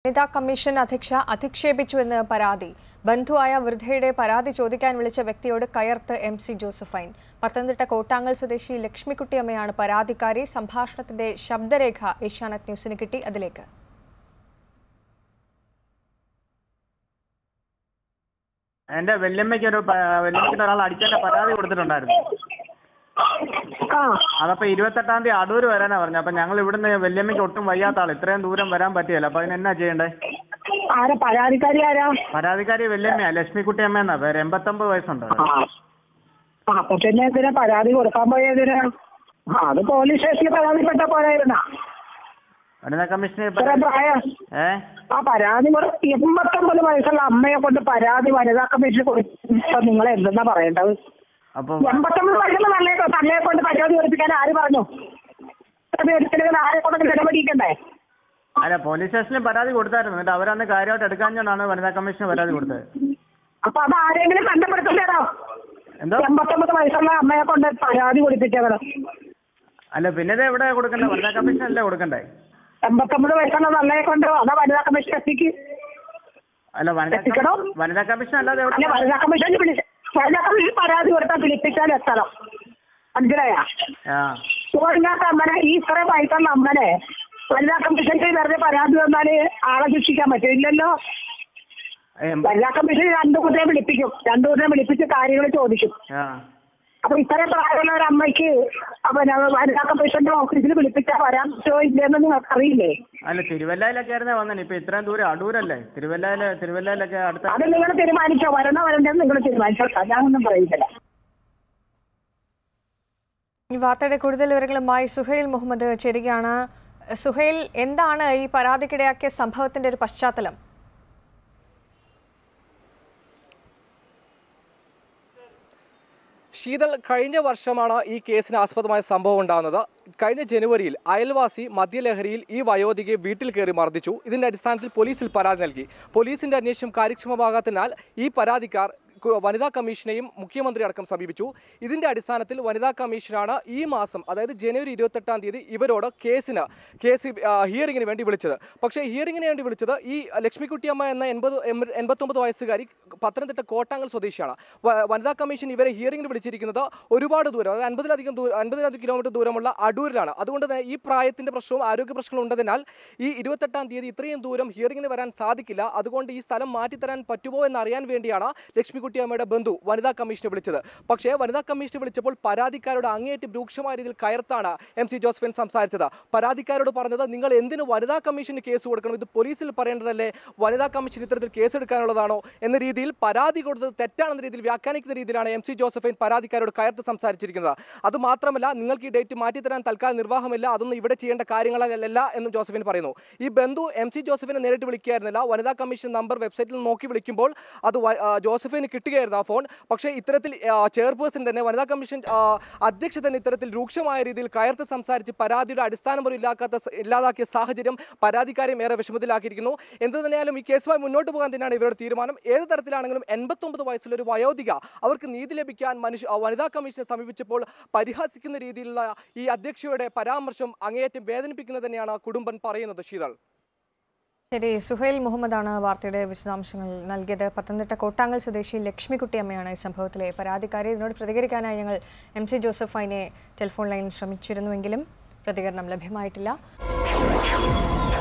വനിതാ കമ്മീഷൻ അധ്യക്ഷ അധിക്ഷേപിച്ചുവെന്ന് പരാതി ബന്ധുവായ വൃദ്ധയുടെ പരാതി ചോദിക്കാൻ വിളിച്ച വ്യക്തിയോട് കയർത്ത് എം സി ജോസഫൈൻ പത്തനംതിട്ട കോട്ടാങ്ങൽ സ്വദേശി ലക്ഷ്മിക്കുട്ടിയമ്മയാണ് പരാതിക്കാരി സംഭാഷണത്തിന്റെ ശബ്ദരേഖ ഏഷ്യാനെറ്റ് ന്യൂസിന് കിട്ടി അതിലേക്ക് എന്റെ വല്യമ്മയ്ക്ക് ഒരു വല്യമ്മയ്ക്ക് ഒരാൾ അടിച്ചതിന്റെ പരാതി കൊടുത്തിട്ടുണ്ടായിരുന്നു ആ അതപ്പോ ഇരുപത്തെട്ടാം തീയതി അടൂര് വരാനാ പറഞ്ഞു അപ്പൊ ഞങ്ങൾ ഇവിടുന്ന് വല്യമ്മയ്ക്ക് ഒട്ടും വയ്യാത്ത ആൾ ഇത്രയും ദൂരം വരാൻ പറ്റിയല്ല അപ്പൊ അതിന് എന്നാ ചെയ്യണ്ടേ ആരാ പരാതിക്കാരി ആരാ പരാതിക്കാരി വല്യമ്മയാ ലക്ഷ്മിക്കുട്ടി അമ്മ എന്നാ പേര് എൺപത്തൊമ്പത് വയസ്സുണ്ട് ആ ആ, അപ്പൊ പിന്നെ എന്തിനാ പരാതി കൊടുക്കാൻ പോയതിനാ ആ അത് പോലീസ് സ്റ്റേഷനിൽ പരാതിപ്പെട്ട പോരായിരുന്നാ വനിതാ കമ്മീഷന് ഇത്ര പ്രായം ഏ ആ പരാതി കൊടു- എൺപത്തൊമ്പത് വയസ്സുള്ള അമ്മയെ കൊണ്ട് പരാതി വനിതാ കമ്മീഷന് കൊടുത്ത നിങ്ങൾ എന്തെന്നാ പറയേണ്ടത് അപ്പൊ എൺപത്തൊമ്പത് വയസ്സുള്ള തള്ളയെ തള്ളയെ കൊണ്ട് പരാതി കൊടുപ്പിക്കാൻ ആര് പറഞ്ഞു അത് എടുത്തില്ലെങ്കിൽ ആരെ കൊണ്ട് ഇടപെടിക്കണ്ടേ അല്ല പോലീസ് സ്റ്റേഷനിൽ പരാതി കൊടുത്തായിരുന്നു എന്നിട്ട് അവരന്ന് കാര്യമായിട്ട് എടുക്കാഞ്ഞോണ്ടാണ് വനിതാ കമ്മീഷന് പരാതി കൊടുത്തത് അപ്പൊ അത് ആരെങ്കിലും ബന്ധപ്പെടുത്തണ്ടേടോ എന്തോ എൺപത്തൊമ്പത് വയസ്സുള്ള അമ്മയെ കൊണ്ട് പരാതി കൊടുപ്പിച്ചത് അല്ല പിന്നെ ഇത് എവിടെ കൊടുക്കണ്ടേ വനിതാ കമ്മീഷനല്ലേ കൊടുക്കണ്ടേ എൺപത്തൊമ്പത് വയസ്സുള്ള തള്ളയെ കൊണ്ട് അതാ വനിതാ കമ്മീഷൻ എത്തിക്ക് അല്ല വനിതാ എത്തിക്കണോ? വനിതാ കമ്മീഷൻ അല്ലാതെ അല്ല എവിടെ വനിതാ കമ്മീഷനിൽ വിളിച്ച് വനിതാ കമ്മീഷൻ പരാതി കൊടുത്താൽ വിളിപ്പിച്ചാൽ എത്തണം മനസ്സിലായാ ആ ചോറില്ലാത്ത അമ്മനെ ഈ ഇത്ര വയസ്സുള്ള അമ്മനെ വനിതാ കമ്മീഷനിൽ വെറുതെ പരാതി വന്നാല് ആളെ ശിക്ഷിക്കാൻ പറ്റും ഇല്ലല്ലോ എം- വനിതാ കമ്മീഷൻ രണ്ടു കൂട്ടരെ വിളിപ്പിക്കും രണ്ടു കൂട്ടരെ വിളിപ്പിച്ച് കാര്യങ്ങൾ ചോദിക്കും ആ അപ്പൊ ഇത്ര പ്രായമുള്ള ഒരു അമ്മയ്ക്ക് അപ്പൊ ഞാൻ വനിതാ കമ്മീഷന്റെ ഓഫീസിൽ വിളിപ്പിച്ചാൽ വരാൻ പറ്റുമോ ഇല്ലെന്ന് നിങ്ങൾക്ക് അറിയില്ലേ അല്ല തിരുവല്ലയിലൊക്കെ ആയിരുന്നേ വന്നെ ഇപ്പൊ ഇത്രയും ദൂരം അടൂരല്ലേ തിരുവല്ലയില് തിരുവല്ലയിലൊക്കെ അടുത്ത അത് നിങ്ങൾ തീരുമാനിച്ചോ വരണോ വരണ്ടെന്ന് നിങ്ങൾ തീരുമാനിച്ചോ ഞാനൊന്നും പറയുന്നില്ല ഈ വാർത്തയുടെ കൂടുതൽ വിവരങ്ങളുമായി സുഹൈൽ മുഹമ്മദ് ചേരുകയാണ് സുഹൈൽ എന്താണ് ഈ പരാതിക്കിടയാക്കിയ സംഭവത്തിന്റെ ഒരു പശ്ചാത്തലം ശീതൾ കഴിഞ്ഞ വർഷമാണ് ഈ കേസിന് ആസ്പദമായ സംഭവം ഉണ്ടാകുന്നത് കഴിഞ്ഞ ജനുവരിയിൽ അയൽവാസി മദ്യലഹരിയിൽ ഈ വയോധികയെ വീട്ടിൽ കയറി മർദ്ദിച്ചു ഇതിന്റെ അടിസ്ഥാനത്തിൽ പോലീസിൽ പരാതി നൽകി പോലീസിന്റെ അന്വേഷണം കാര്യക്ഷമമാകാത്തതിനാൽ ഈ പരാതിക്കാർ കു- വനിതാ കമ്മീഷനെയും മുഖ്യമന്ത്രി അടക്കം സമീപിച്ചു ഇതിന്റെ അടിസ്ഥാനത്തിൽ വനിതാ കമ്മീഷനാണ് ഈ മാസം അതായത് ജനുവരി ഇരുപത്തെട്ടാം തീയതി ഇവരോട് കേസിന് കേസ് ആ, ഹിയറിംഗിന് വേണ്ടി വിളിച്ചത് പക്ഷേ ഹിയറിംഗിന് വേണ്ടി വിളിച്ചത് ഈ ലക്ഷ്മിക്കുട്ടിയമ്മ എന്ന എൺപത് എൺപ- എൺപത്തൊമ്പത് വയസ്സുകാരി പത്തനംതിട്ട കോട്ടാങ്ങൽ സ്വദേശിയാണ് വ- വനിതാ കമ്മീഷൻ ഇവരെ ഹിയറിംഗിന് വിളിച്ചിരിക്കുന്നത് ഒരുപാട് ദൂരം അതായത് അൻപതിലധികം ദൂരം അൻപതിലധികം കിലോമീറ്റർ ദൂരമുള്ള അടൂരിലാണ് അതുകൊണ്ട് തന്നെ ഈ പ്രായത്തിന്റെ പ്രശ്നവും ആരോഗ്യ പ്രശ്നങ്ങളും ഉണ്ടതിനാൽ ഈ ഇരുപത്തെട്ടാം തീയതി ഇത്രയും ദൂരം ഹിയറിംഗിന് വരാൻ സാധിക്കില്ല അതുകൊണ്ട് ഈ സ്ഥലം മാറ്റിത്തരാൻ പറ്റുമോ എന്ന് അറിയാൻ വേണ്ടിയാണ് ലക്ഷ്മിക്കുട്ടിയമ്മയുടെ ബന്ധു വനിതാ കമ്മീഷനെ വിളിച്ചത് പക്ഷേ വനിതാ കമ്മീഷനെ വിളിച്ചപ്പോൾ പരാതിക്കാരോട് അങ്ങേയറ്റം രൂക്ഷമായ രീതിയിൽ കയർത്താണ് എം സി ജോസഫിൻ സംസാരിച്ചത് പരാതിക്കാരോട് പറഞ്ഞത് നിങ്ങൾ എന്തിന് വനിതാ കമ്മീഷന് കേസ് കൊടുക്കണം ഇത് പോലീസിൽ പറയേണ്ടതല്ലേ വനിതാ കമ്മീഷൻ ഇത്തരത്തിൽ കേസ് എടുക്കാനുള്ളതാണോ എന്ന രീതിയിൽ പരാതി കൊടുത്തത് തെറ്റാണെന്ന രീതിയിൽ വ്യാഖ്യാനിക്കുന്ന രീതിയിലാണ് എം സി ജോസഫൈൻ പരാതിക്കാരോട് കയർത്ത് സംസാരിച്ചിരിക്കുന്നത് അത് മാത്രമല്ല നിങ്ങൾക്ക് ഈ ഡേറ്റ് മാറ്റിത്തരാൻ തൽക്കാലം നിർവാഹമില്ല അതൊന്നും ഇവിടെ ചെയ്യേണ്ട കാര്യങ്ങളല്ല എന്നും ജോസഫിൻ പറയുന്നു ഈ ബന്ധു എം സി ജോസഫിനെ നേരിട്ട് വിളിക്കുകയായിരുന്നില്ല വനിതാ കമ്മീഷൻ നമ്പർ വെബ്സൈറ്റിൽ നോക്കി വിളിക്കുമ്പോൾ അത് വ- ആ, ജോസഫിന് കിട്ടുകയായിരുന്നു ആ ഫോൺ പക്ഷേ ഇത്തരത്തിൽ ചെയർപേഴ്സൺ തന്നെ വനിതാ കമ്മീഷൻ ആ, അധ്യക്ഷ തന്നെ ഇത്തരത്തിൽ രൂക്ഷമായ രീതിയിൽ കയർത്ത് സംസാരിച്ച് പരാതിയുടെ അടിസ്ഥാനം പോലും ഇല്ലാക്കാത്ത സ- ഇല്ലാതാക്കിയ സാഹചര്യം പരാതിക്കാരെയും ഏറെ വിഷമത്തിലാക്കിയിരിക്കുന്നു എന്ത് തന്നെയാലും ഈ കേസുമായി മുന്നോട്ട് പോകാൻ തന്നെയാണ് ഇവരുടെ തീരുമാനം ഏത് തരത്തിലാണെങ്കിലും എൺപത്തൊമ്പത് വയസ്സുള്ള ഒരു വയോധിക അവർക്ക് നീതി ലഭിക്കാൻ മനുഷ്യ ആ, വനിതാ കമ്മീഷനെ സമീപിച്ചപ്പോൾ പരിഹസിക്കുന്ന രീതിയിലുള്ള ഈ അധ്യക്ഷയുടെ പരാമർശം അങ്ങേയറ്റം വേദനിപ്പിക്കുന്നത് തന്നെയാണ് കുടുംബൻ പറയുന്നത് ശീതൾ ശരി സുഹൈൽ മുഹമ്മദാണ് വാർത്തയുടെ വിശദാംശങ്ങൾ നൽകിയത് പത്തനംതിട്ട കോട്ടാങ്ങൽ സ്വദേശി ലക്ഷ്മിക്കുട്ടിയമ്മയാണ് ഈ സംഭവത്തിലെ പരാതിക്കാരി ഇതിനോട് പ്രതികരിക്കാനായി ഞങ്ങൾ എം സി ജോസഫൈനെ ടെലിഫോൺ ലൈനിൽ ശ്രമിച്ചിരുന്നുവെങ്കിലും പ്രതികരണം ലഭ്യമായിട്ടില്ല